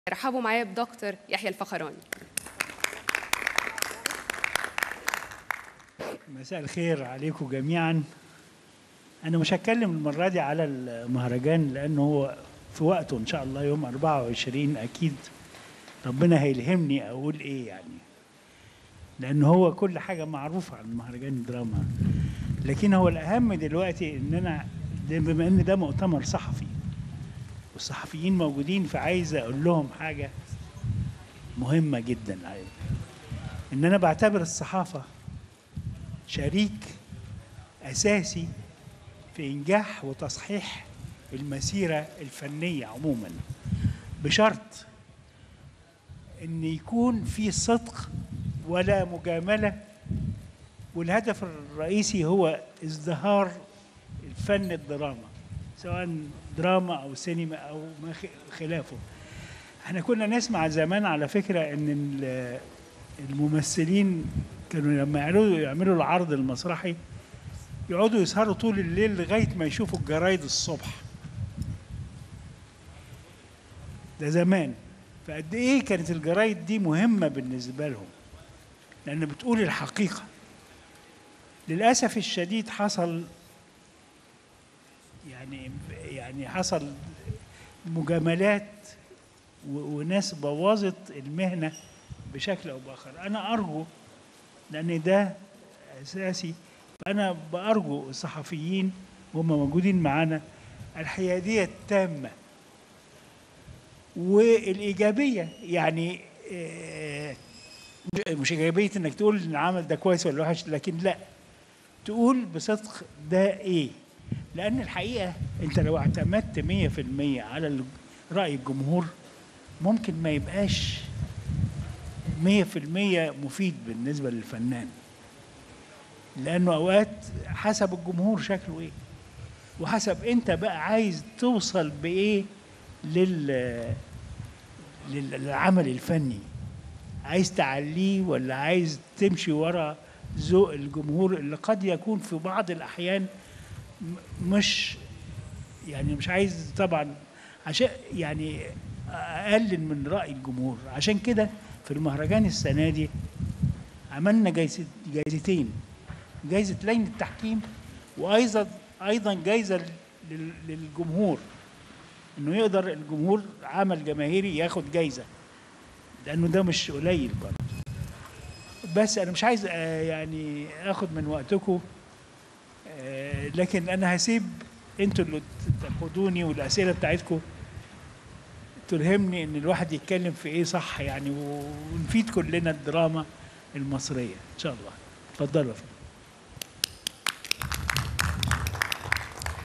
رحبوا معايا بدكتور يحيى الفخراني مساء الخير عليكم جميعا انا مش هتكلم المره دي على المهرجان لانه هو في وقته ان شاء الله يوم 24 اكيد ربنا هيلهمني اقول ايه يعني لان هو كل حاجه معروفه عن مهرجان الدراما لكن هو الاهم دلوقتي ان انا ده بما ان ده مؤتمر صحفي والصحفيين موجودين فعايز اقول لهم حاجه مهمه جدا ان انا بعتبر الصحافه شريك اساسي في انجاح وتصحيح المسيره الفنيه عموما بشرط ان يكون في صدق ولا مجامله والهدف الرئيسي هو ازدهار الفن الدراما سواء دراما او سينما او ما خلافه احنا كنا نسمع زمان على فكره ان الممثلين كانوا لما يعملوا يعملوا العرض المسرحي يقعدوا يسهروا طول الليل لغايه ما يشوفوا الجرايد الصبح ده زمان فقد ايه كانت الجرايد دي مهمه بالنسبه لهم لان بتقول الحقيقه للاسف الشديد حصل يعني يعني حصل مجاملات وناس بوظت المهنه بشكل او باخر انا ارجو لان ده اساسي فانا بارجو الصحفيين وهم موجودين معانا الحياديه التامه والايجابيه يعني مش ايجابيه انك تقول ان العمل ده كويس ولا وحش لكن لا تقول بصدق ده ايه لان الحقيقه انت لو اعتمدت 100% على راي الجمهور ممكن ما يبقاش 100% مفيد بالنسبه للفنان لانه اوقات حسب الجمهور شكله ايه وحسب انت بقى عايز توصل بايه لل للعمل الفني عايز تعليه ولا عايز تمشي ورا ذوق الجمهور اللي قد يكون في بعض الاحيان مش يعني مش عايز طبعا عشان يعني اقلل من راي الجمهور عشان كده في المهرجان السنه دي عملنا جايزه جايزتين جايزه لجنه التحكيم وايضا ايضا جايزه للجمهور انه يقدر الجمهور عمل جماهيري ياخد جايزه لانه ده مش قليل برضه بس انا مش عايز يعني اخد من وقتكم لكن انا هسيب انتوا اللي تاخدوني والاسئله بتاعتكم تلهمني ان الواحد يتكلم في ايه صح يعني ونفيد كلنا الدراما المصريه ان شاء الله اتفضلوا